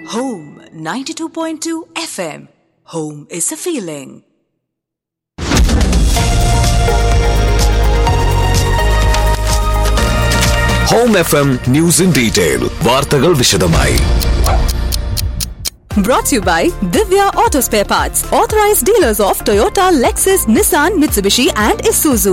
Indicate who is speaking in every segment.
Speaker 1: Home 92.2 FM. Home is a feeling.
Speaker 2: Home F M news in detail വാർത്തകൾ വിശദമായി
Speaker 1: Brought to you by Divya Auto Spare Parts, authorized dealers of Toyota, Lexus, Nissan, Mitsubishi, and Isuzu.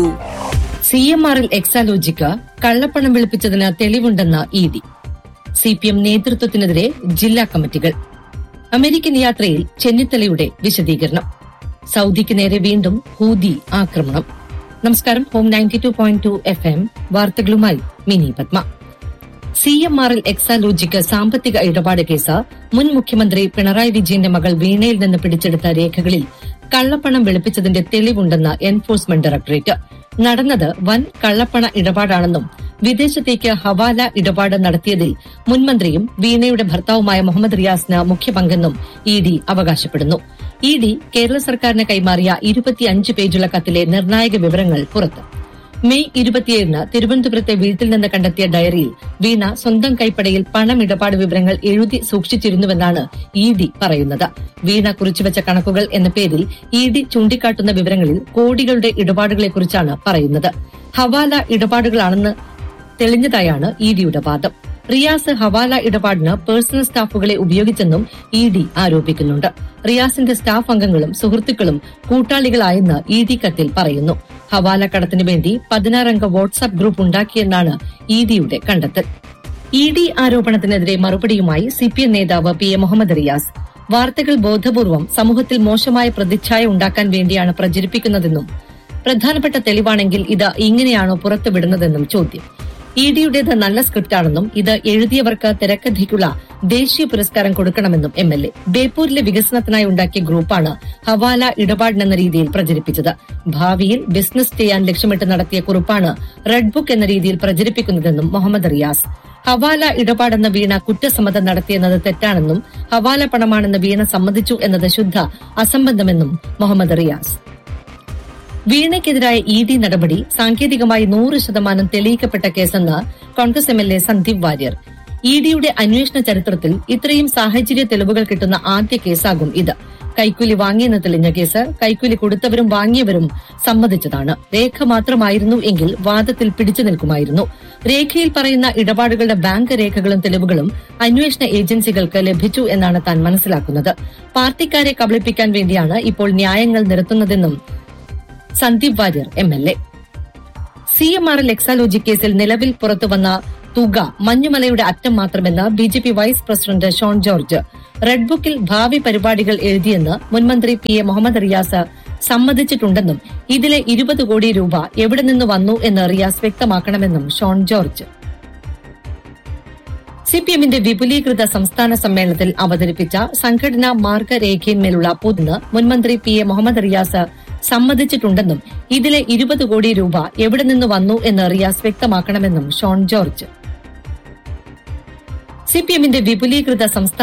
Speaker 3: C M ആറിൽ എക്സാലോജിക്ക് കള്ളപ്പണം വെളുപ്പിച്ചതിന് തെളിവുണ്ടെന്ന് E D C P M നേതൃത്വത്തിനെതിരെ ജില്ലാ കമ്മിറ്റികൾ American യാത്രയിൽ ചെന്നിത്തലയുടെ വിശദീകരണം സൗദിക്ക് നേരെ വീണ്ടും ഹൂതി ആക്രമണം നമസ്കാരം home ninety two point two F M വാർത്തകളുമായി മിനി പത്മ സി എം ആറിൽ എക്സാലോജിക്ക് സാമ്പത്തിക ഇടപാട് കേസ് മുൻ മുഖ്യമന്ത്രി പിണറായി വിജയന്റെ മകൾ വീണയിൽ നിന്ന് പിടിച്ചെടുത്ത രേഖകളിൽ കള്ളപ്പണം വെളുപ്പിച്ചതിന്റെ തെളിവുണ്ടെന്ന് എൻഫോഴ്സ്മെന്റ് ഡയറക്ടറേറ്റ് നടന്നത് വൻ കള്ളപ്പണ ഇടപാടാണെന്നും വിദേശത്തേക്ക് ഹവാല ഇടപാട് നടത്തിയതിൽ മുൻമന്ത്രിയും വീണയുടെ ഭർത്താവുമായ മുഹമ്മദ് റിയാസിന് മുഖ്യ പങ്കെന്നും ഇ ഡി അവകാശപ്പെടുന്നു ഇ ഡി കേരള സർക്കാരിന് കൈമാറിയ ഇരുപത്തിയഞ്ച് പേജുള്ള കത്തിലെ നിർണായക വിവരങ്ങൾ പുറത്ത് മെയ് ഇരുപത്തിയേഴിന് തിരുവനന്തപുരത്തെ വീട്ടിൽ നിന്ന് കണ്ടെത്തിയ ഡയറിയിൽ വീണ സ്വന്തം കൈപ്പടയിൽ പണമിടപാട് വിവരങ്ങൾ എഴുതി സൂക്ഷിച്ചിരുന്നുവെന്നാണ് ഇ ഡി പറയുന്നത് വീണ കുറിച്ചുവച്ച കണക്കുകൾ എന്ന പേരിൽ ഇ ഡി ചൂണ്ടിക്കാട്ടുന്ന വിവരങ്ങളിൽ കോടികളുടെ ഇടപാടുകളെക്കുറിച്ചാണ് പറയുന്നത് ഹവാല ഇടപാടുകളാണെന്ന് തെളിഞ്ഞതായാണ് ഇ ഡിയുടെ വാദം റിയാസ് ഹവാല ഇടപാടിന് പേഴ്സണൽ സ്റ്റാഫുകളെ ഉപയോഗിച്ചെന്നും ഇ ഡി ആരോപിക്കുന്നുണ്ട് റിയാസിന്റെ സ്റ്റാഫ് അംഗങ്ങളും സുഹൃത്തുക്കളും കൂട്ടാളികളായെന്ന് ഇ ഡി കത്തിൽ പറയുന്നു ഹവാല കടത്തിനു വേണ്ടി പതിനാറംഗ വാട്സ്ആപ്പ് ഗ്രൂപ്പ് ഉണ്ടാക്കിയെന്നാണ് ഇ ഡിയുടെ കണ്ടെത്തൽ ഇ ഡി ആരോപണത്തിനെതിരെ മറുപടിയുമായി സിപിഎം നേതാവ് പി എ മുഹമ്മദ് റിയാസ് വാർത്തകൾ ബോധപൂർവം സമൂഹത്തിൽ മോശമായ പ്രതിച്ഛായ ഉണ്ടാക്കാൻ വേണ്ടിയാണ് പ്രചരിപ്പിക്കുന്നതെന്നും പ്രധാനപ്പെട്ട തെളിവാണെങ്കിൽ ഇത് ഇങ്ങനെയാണോ പുറത്തുവിടുന്നതെന്നും ചോദ്യം ഇ ഡിയുടേത് നല്ല സ്ക്രിപ്റ്റാണെന്നും ഇത് എഴുതിയവർക്ക് തിരക്കഥയ്ക്കുള്ള ദേശീയ പുരസ്കാരം കൊടുക്കണമെന്നും എം എൽ എ ബേപ്പൂരിലെ വികസനത്തിനായി ഉണ്ടാക്കിയ ഗ്രൂപ്പാണ് ഹവാല ഇടപാടിനെന്ന രീതിയിൽ പ്രചരിപ്പിച്ചത് ഭാവിയിൽ ബിസിനസ് ചെയ്യാൻ ലക്ഷ്യമിട്ട് നടത്തിയ കുറിപ്പാണ് റെഡ് ബുക്ക് എന്ന രീതിയിൽ പ്രചരിപ്പിക്കുന്നതെന്നും മുഹമ്മദ് റിയാസ് ഹവാല ഇടപാടെന്ന വീണ കുറ്റസമ്മതം നടത്തിയെന്നത് തെറ്റാണെന്നും ഹവാല പണമാണെന്ന് വീണ സമ്മതിച്ചു എന്നത് ശുദ്ധ അസംബന്ധമെന്നും മുഹമ്മദ് റിയാസ് വീണയ്ക്കെതിരായ ഇ ഡി നടപടി സാങ്കേതികമായി നൂറ് ശതമാനം തെളിയിക്കപ്പെട്ട കേസെന്ന് Congress M L A Sandeep Warrier E ഡിയുടെ അന്വേഷണ ചരിത്രത്തിൽ ഇത്രയും സാഹചര്യ തെളിവുകൾ കിട്ടുന്ന ആദ്യ കേസാകും ഇത് കൈക്കൂലി വാങ്ങിയെന്ന് തെളിഞ്ഞ കേസ് കൈക്കൂലി കൊടുത്തവരും വാങ്ങിയവരും സമ്മതിച്ചതാണ് രേഖ മാത്രമായിരുന്നു എങ്കിൽ വാദത്തിൽ പിടിച്ചു നിൽക്കുമായിരുന്നു രേഖയിൽ പറയുന്ന ഇടപാടുകളുടെ ബാങ്ക് രേഖകളും തെളിവുകളും അന്വേഷണ ഏജൻസികൾക്ക് ലഭിച്ചു എന്നാണ് താൻ മനസ്സിലാക്കുന്നത് പാർട്ടിക്കാരെ കബളിപ്പിക്കാൻ വേണ്ടിയാണ് ഇപ്പോൾ ന്യായങ്ങൾ നിരത്തുന്നതെന്നും Sandeep Warrier M L A C M R L Exalogic കേസിൽ നിലവിൽ പുറത്തുവന്ന തുക മഞ്ഞുമലയുടെ അറ്റം മാത്രമെന്ന് B J P vice president Shone George red ബുക്കിൽ ഭാവി പരിപാടികൾ എഴുതിയെന്ന് മുൻമന്ത്രി പി എ മുഹമ്മദ് റിയാസ് സമ്മതിച്ചിട്ടുണ്ടെന്നും ഇതിലെ ഇരുപത് കോടി രൂപ എവിടെ നിന്ന് വന്നു എന്ന് റിയാസ് വ്യക്തമാക്കണമെന്നും ഷോൺ ജോർജ് സിപിഎമ്മിന്റെ വിപുലീകൃത സംസ്ഥാന സമ്മേളനത്തിൽ അവതരിപ്പിച്ച സംഘടനാ മാർഗരേഖയിന്മേലുള്ള പൊതുന്ന് മുൻമന്ത്രി പി എ മുഹമ്മദ് റിയാസ് സമ്മതിച്ചിട്ടുണ്ടെന്നും ഇതിലെ ഇരുപത് കോടി രൂപ എവിടെ നിന്ന് വന്നു എന്ന് റിയാസ് വ്യക്തമാക്കണമെന്നും ഷോൺ ജോർജ് സിപിഎമ്മിന്റെ വിപുലീകൃത സംസ്ഥാന